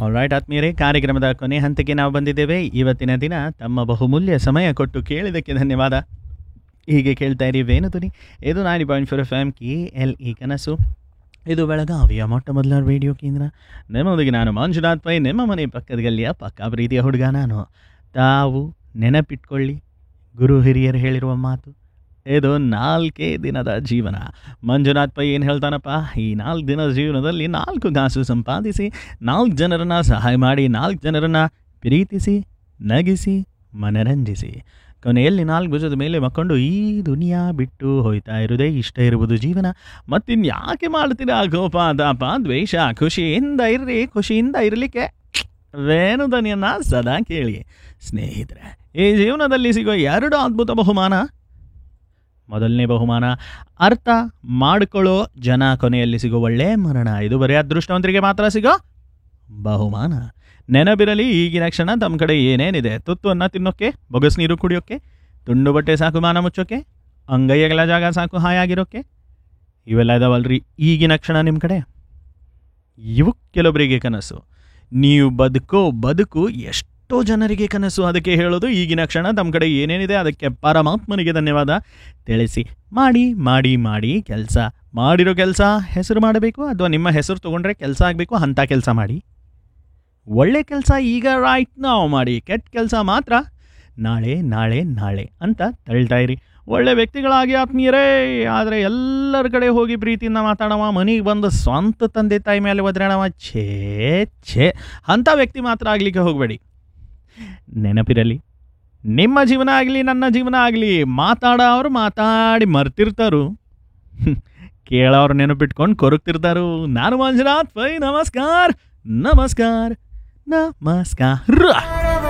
all right ಆತ್ಮೀಯರೇ ಕಾರ್ಯಕ್ರಮದ ಕೊನೆ ಹಂತಕ್ಕೆ ನಾವು ಬಂದಿದ್ದೇವೆ ಇವತ್ತಿನ ದಿನ ತಮ್ಮ ಬಹುಮೂಲ್ಯ ಸಮಯ ಕೊಟ್ಟು ಕೇಳಿದ್ದಕ್ಕೆ ಧನ್ಯವಾದ ಹೀಗೆ ಕೇಳ್ತಾ ಇರಿ ವೇಣುಧ್ವನಿ ಇದು ninety point four F M K L E ಕನಸು ಇದು ಬೆಳಗಾವಿಯ ಮೊಟ್ಟ ಮೊದಲ ರೇಡಿಯೋ ಕೇಂದ್ರ ನಿಮ್ಮೊಂದಿಗೆ ನಾನು ಮಂಜುನಾಥ್ ಪೈ ನಿಮ್ಮ ಮನೆ ಪಕ್ಕದ ಗಲ್ಲಿಯ ಪಕ್ಕ ಪ್ರೀತಿಯ ಹುಡುಗ ನಾನು ತಾವು ನೆನಪಿಟ್ಕೊಳ್ಳಿ ಗುರು ಹಿರಿಯರು ಹೇಳಿರುವ ಮಾತು ಇದು ನಾಲ್ಕೇ ದಿನದ ಜೀವನ ಮಂಜುನಾಥ್ ಪೈ ಏನು ಹೇಳ್ತಾನಪ್ಪ ಈ ನಾಲ್ಕು ದಿನದ ಜೀವನದಲ್ಲಿ ನಾಲ್ಕು ಗಾಸು ಸಂಪಾದಿಸಿ ನಾಲ್ಕು ಜನರನ್ನು ಸಹಾಯ ಮಾಡಿ ನಾಲ್ಕು ಜನರನ್ನು ಪ್ರೀತಿಸಿ ನಗಿಸಿ ಮನರಂಜಿಸಿ ಕೊನೆಯಲ್ಲಿ ನಾಲ್ಕು ಭುಜದ ಮೇಲೆ ಮಕ್ಕೊಂಡು ಈ ದುನಿಯಾ ಬಿಟ್ಟು ಹೋಯ್ತಾ ಇರುವುದೇ ಇಷ್ಟ ಇರುವುದು ಜೀವನ ಮತ್ತಿನ್ಯಾಕೆ ಮಾಡ್ತೀರಾ ಕೋಪ ತಾಪ ದ್ವೇಷ ಖುಷಿಯಿಂದ ಇರ್ರಿ ಖುಷಿಯಿಂದ ಇರಲಿಕ್ಕೆ ವೇಣುದನಿಯನ್ನು ಸದಾ ಕೇಳಿ ಸ್ನೇಹಿತರೆ ಈ ಜೀವನದಲ್ಲಿ ಸಿಗೋ ಎರಡು ಅದ್ಭುತ ಬಹುಮಾನ ಮೊದಲನೇ ಬಹುಮಾನ ಅರ್ಥ ಮಾಡಿಕೊಳ್ಳೋ ಜನ ಕೊನೆಯಲ್ಲಿ ಸಿಗೋ ಒಳ್ಳೆ ಮರಣ ಇದು ಬರೀ ಅದೃಷ್ಟವಂತರಿಗೆ ಮಾತ್ರ ಸಿಗೋ ಬಹುಮಾನ ನೆನಪಿರಲಿ ಈಗಿನ ಕ್ಷಣ ತಮ್ಮ ಕಡೆ ಏನೇನಿದೆ ತುತ್ತನ್ನು ತಿನ್ನೋಕ್ಕೆ ಬೊಗಸ್ ನೀರು ಕುಡಿಯೋಕ್ಕೆ ತುಂಡು ಬಟ್ಟೆ ಸಾಕು ಮಾನ ಮುಚ್ಚೋಕ್ಕೆ ಅಂಗೈಯಗಳ ಜಾಗ ಸಾಕು ಹಾಯಾಗಿರೋಕ್ಕೆ ಇವೆಲ್ಲ ಇದಾವಲ್ರಿ ಈಗಿನ ಕ್ಷಣ ನಿಮ್ಮ ಕಡೆ ಇವು ಕೆಲವರಿಗೆ ಕನಸು ನೀವು ಬದುಕೋ ಬದುಕು ಎಷ್ಟೋ ಜನರಿಗೆ ಕನಸು ಅದಕ್ಕೆ ಹೇಳೋದು ಈಗಿನ ಕ್ಷಣ ತಮ್ಮ ಕಡೆ ಏನೇನಿದೆ ಅದಕ್ಕೆ ಪರಮಾತ್ಮನಿಗೆ ಧನ್ಯವಾದ ತಿಳಿಸಿ ಮಾಡಿ ಮಾಡಿ ಮಾಡಿ ಕೆಲಸ ಮಾಡಿರೋ ಕೆಲಸ ಹೆಸರು ಮಾಡಬೇಕು ಅಥವಾ ನಿಮ್ಮ ಹೆಸರು ತೊಗೊಂಡ್ರೆ ಕೆಲಸ ಆಗಬೇಕು ಅಂಥ ಕೆಲಸ ಮಾಡಿ ಒಳ್ಳೆ ಕೆಲಸ ಈಗ ರೈಟ್ ನಾವು ಮಾಡಿ ಕೆಟ್ಟ ಕೆಲಸ ಮಾತ್ರ ನಾಳೆ ನಾಳೆ ನಾಳೆ ಅಂತ ತಳ್ತಾ ಇರಿ ಒಳ್ಳೆ ವ್ಯಕ್ತಿಗಳಾಗಿ ಆತ್ಮೀಯರೇ ಆದರೆ ಎಲ್ಲರ ಕಡೆ ಹೋಗಿ ಪ್ರೀತಿಯಿಂದ ಮಾತಾಡವ ಮನೆಗೆ ಬಂದು ಸ್ವಂತ ತಂದೆ ತಾಯಿ ಮೇಲೆ ಒದ್ರಾಡವ ಛೇ ಛೇ ಅಂಥ ವ್ಯಕ್ತಿ ಮಾತ್ರ ಆಗಲಿಕ್ಕೆ ಹೋಗಬೇಡಿ ನೆನಪಿರಲಿ ನಿಮ್ಮ ಜೀವನ ಆಗಲಿ ನನ್ನ ಜೀವನ ಆಗಲಿ ಮಾತಾಡೋರು ಮಾತಾಡಿ ಮರ್ತಿರ್ತಾರು ಕೇಳೋರು ನೆನಪಿಟ್ಕೊಂಡು ಕೊರಗ್ತಿರ್ತಾರು ನಾನು ಮಂಜುನಾಥ್ ಪೈ ನಮಸ್ಕಾರ ನಮಸ್ಕಾರ ನಮಸ್ಕಾರ